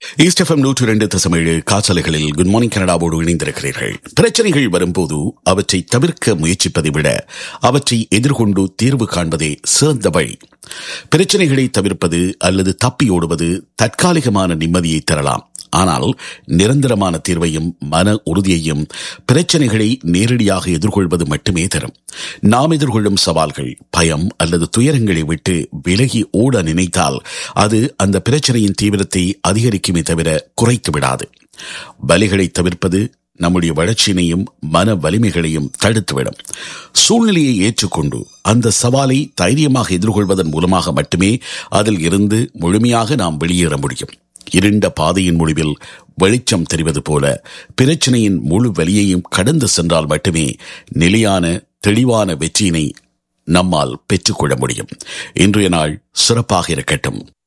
east FM நூற்று இரண்டு தசமேழு காசலைகளில் good morning கனடாவோடு இணைந்திருக்கிறீர்கள் பிரச்சனைகள் வரும்போது அவற்றை தவிர்க்க முயற்சிப்பதை விட அவற்றை எதிர்கொண்டு தீர்வு காண்பதே சிறந்த வழி பிரச்சனைகளை தவிர்ப்பது அல்லது தப்பி ஓடுவது தற்காலிகமான நிம்மதியை தரலாம் ஆனால் நிரந்தரமான தீர்வையும் மன உறுதியையும் பிரச்சனைகளை நேரடியாக எதிர்கொள்வது மட்டுமே தரும் நாம் எதிர்கொள்ளும் சவால்கள் பயம் அல்லது துயரங்களை விட்டு விலகி ஓட நினைத்தால் அது அந்த பிரச்சனையின் தீவிரத்தை அதிகரிக்குமே தவிர குறைத்து விடாது வலிகளை தவிர்ப்பது நம்முடைய வளர்ச்சியினையும் மன வலிமைகளையும் தடுத்துவிடும் சூழ்நிலையை ஏற்றுக்கொண்டு அந்த சவாலை தைரியமாக எதிர்கொள்வதன் மூலமாக மட்டுமே அதில் இருந்து முழுமையாக நாம் வெளியேற முடியும் இருண்ட பாதையின் முடிவில் வெளிச்சம் தெரிவது போல பிரச்சனையின் முழு வலியையும் கடந்து சென்றால் மட்டுமே நிலையான தெளிவான வெற்றியினை நம்மால் பெற்றுக்கொள்ள முடியும் இன்றைய நாள் சிறப்பாக இருக்கட்டும்